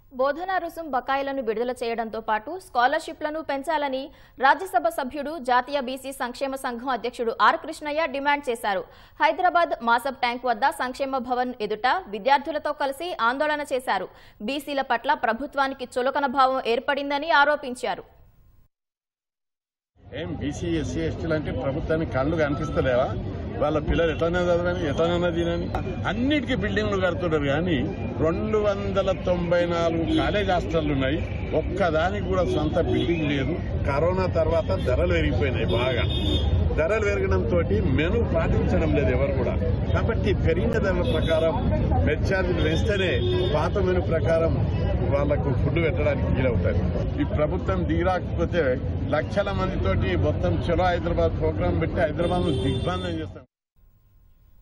బోధనా రుసుం బకాయిలను విడుదల చేయడంతో పాటు స్కాలర్షిప్లను పెంచాలని రాజ్యసభ సభ్యుడు జాతీయ బీసీ సంక్షేమ సంఘం అధ్యక్షుడు ఆర్ కృష్ణయ్య డిమాండ్ చేశారు హైదరాబాద్ మాసబ్ ట్యాంక్ వద్ద సంక్షేమ భవన్ ఎదుట విద్యార్థులతో కలిసి ఆందోళన చేశారు బీసీల పట్ల ప్రభుత్వానికి చులకన భావం ఏర్పడిందని ఆరోపించారు ఏం బీసీ ఎస్సీ ఎస్టీలు అంటే ప్రభుత్వానికి కళ్ళు కనిపిస్తలేవా వాళ్ళ పిల్లలు ఎట్లనే చదవని ఎట్లనన్నా తినని అన్నిటికీ బిల్డింగ్లు కడుతుంటారు కానీ రెండు వందల తొంభై నాలుగు కాలేజ్ హాస్టళ్లు ఉన్నాయి ఒక్కదానికి కూడా సొంత బిల్డింగ్ లేదు కరోనా తర్వాత ధరలు పెరిగిపోయినాయి బాగా ధరలు పెరగడంతో మెను పాటించడం లేదు ఎవరు కూడా కాబట్టి పెరిగిన ధరల ప్రకారం మెడ్ ఛార్జీలు వేస్తేనే పాత మెను ప్రకారం వాళ్లకు ఫుడ్ పెట్టడానికి వీలవుతాయి ఈ ప్రభుత్వం దిగిరాకపోతే లక్షల మందితోటి మొత్తం చలో హైదరాబాద్ ప్రోగ్రాం పెట్టి హైదరాబాద్ ను దిగ్బంధం చేస్తాం